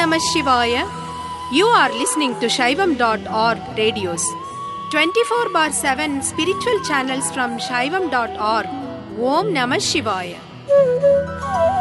Namah Shivaya. You are listening to Shaivam.org radios. 24 bar 7 spiritual channels from Shaivam.org. Om Namah Shivaya.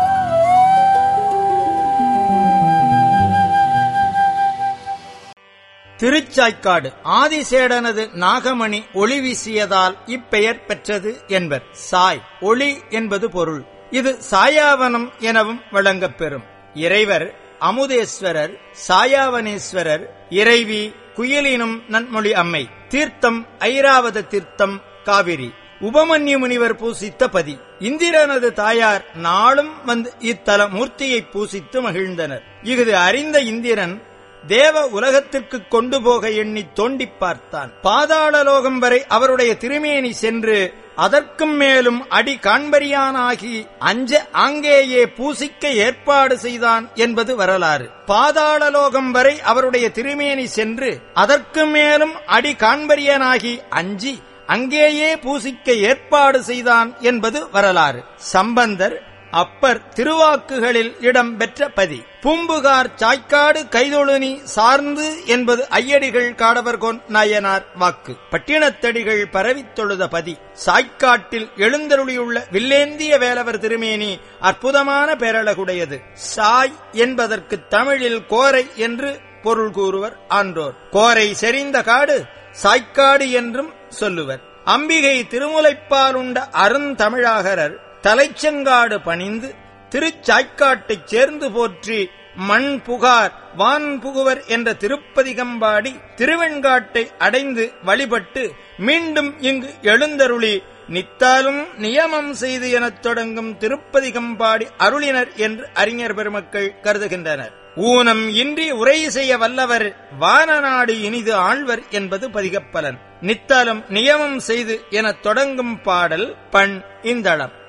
Thiruchaikkadu ஆதிசேடனது நாகமணி ஒளி வீசியதால் இப்பெயர் பெற்றது என்பர் சாய் ஒளி என்பது பொருள் இது சாயாவனம் எனவும் வழங்கப் பெறும் இறைவர் அமுதேஸ்வரர் சாயாவனேஸ்வரர் இறைவி குயிலினும் நன்மொழி அம்மை தீர்த்தம் ஐராவத தீர்த்தம் காவிரி உபமன்யு முனிவர் பூசித்த பதி இந்திரனது தாயார் நாளும் வந்து இத்தல மூர்த்தியை பூசித்து மகிழ்ந்தனர் இஃது அறிந்த இந்திரன் தேவ உலகத்திற்கு கொண்டு போக எண்ணி தோண்டிப் பார்த்தான் பாதாளலோகம் வரை அவருடைய திருமேனி சென்று அதற்கும் மேலும் அடி காண்பரியானாகி அஞ்ச ஆங்கேயே பூசிக்க ஏற்பாடு செய்தான் என்பது வரலாறு பாதாளலோகம் வரை அவருடைய திருமேனி சென்று அதற்கு மேலும் அடி காண்பரியனாகி அஞ்சி அங்கேயே பூசிக்க ஏற்பாடு செய்தான் என்பது வரலாறு சம்பந்தர் அப்பர் திருவாக்குகளில் இடம் பெற்ற பதி பூம்புகார் சாய்க்காடு கைதொழுனி சார்ந்து என்பது ஐயடிகள் காடவர்கோன் நாயனார் வாக்கு பட்டினத்தடிகள் பரவித் தொழுத பதி சாய்க்காட்டில் எழுந்தருளியுள்ள வில்லேந்திய வேலவர் திருமேனி அற்புதமான பேரழகுடையது சாய் என்பதற்கு தமிழில் கோரை என்று பொருள் கூறுவர் ஆன்றோர் கோரை செறிந்த காடு சாய்க்காடு என்றும் சொல்லுவர் அம்பிகை திருமுலைப்பாலுண்ட அருந்தமிழாகரர் தலைச்செங்காடு பணிந்து திருச்சாய்க்காட்டைச் சேர்ந்து போற்றி மண் புகார் வான் புகுவர் என்ற திருப்பதிகம்பாடி திருவெண்காட்டை அடைந்து வழிபட்டு மீண்டும் இங்கு எழுந்தருளி நித்தாலும் நியமம் செய்து எனத் தொடங்கும் திருப்பதிகம்பாடி அருளினர் என்று அறிஞர் பெருமக்கள் கருதுகின்றனர் ஊனம் இன்றி உரை செய்ய வல்லவர் வானநாடு இனிது ஆழ்வர் என்பது பதிகப்பலன் நித்தாலும் நியமம் செய்து எனத் தொடங்கும் பாடல் பண் இந்தளம்